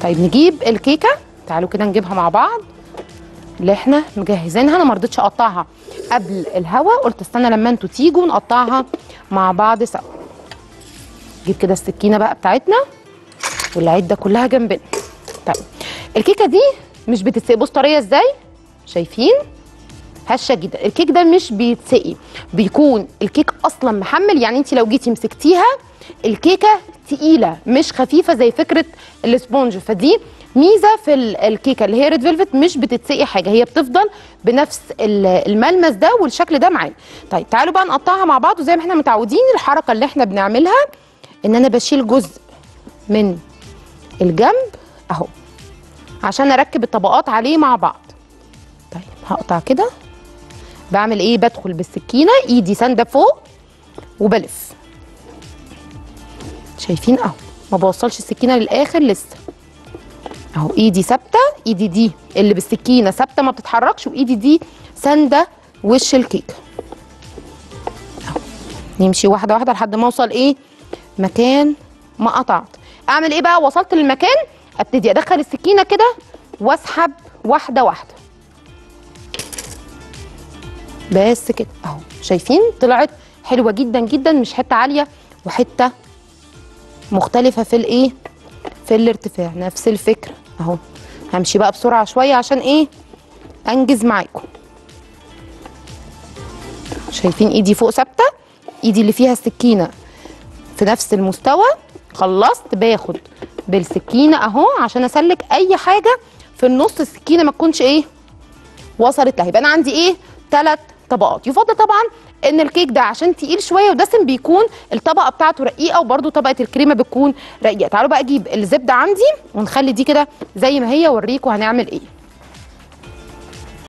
طيب نجيب الكيكه تعالوا كده نجيبها مع بعض اللي احنا مجهزينها انا ما رضيتش اقطعها قبل الهوا قلت استنى لما انتوا تيجوا نقطعها مع بعض سوا نجيب كده السكينه بقى بتاعتنا والعده كلها جنبنا طيب الكيكه دي مش بتتسقي بص طريه ازاي شايفين هشه جدا الكيك ده مش بيتسقي بيكون الكيك اصلا محمل يعني انت لو جيتي مسكتيها الكيكه تقيله مش خفيفه زي فكره الاسبونج فدي ميزه في ال- الكيكه اللي هي ريد فيلفت مش بتتسقي حاجه هي بتفضل بنفس ال- الملمس ده والشكل ده معانا طيب تعالوا بقى نقطعها مع بعض وزي ما احنا متعودين الحركه اللي احنا بنعملها ان انا بشيل جزء من الجنب اهو عشان اركب الطبقات عليه مع بعض طيب هقطع كده بعمل ايه بدخل بالسكينه ايدي سانده فوق وبلف شايفين اهو ما بوصلش السكينه للاخر لسه اهو ايدي ثابته ايدي دي اللي بالسكينه ثابته ما بتتحركش وايدي دي سانده وش الكيكه اهو نمشي واحده واحده لحد ما اوصل ايه مكان ما قطعت اعمل ايه بقى وصلت للمكان ابتدي ادخل السكينه كده واسحب واحده واحده بس كده اهو شايفين طلعت حلوه جدا جدا مش حته عاليه وحته مختلفه في الايه في الارتفاع نفس الفكره اهو همشي بقى بسرعه شويه عشان ايه انجز معاكم شايفين ايدي فوق ثابته ايدي اللي فيها السكينه في نفس المستوى خلصت باخد بالسكينه اهو عشان اسلك اي حاجه في النص السكينه ما تكونش ايه وصلت لها يبقى انا عندي ايه ثلاث طبقات يفضل طبعا ان الكيك ده عشان تقيل شويه ودسم بيكون الطبقه بتاعته رقيقه وبرده طبقه الكريمه بتكون رقيقه تعالوا بقى اجيب الزبده عندي ونخلي دي كده زي ما هي اوريكم هنعمل ايه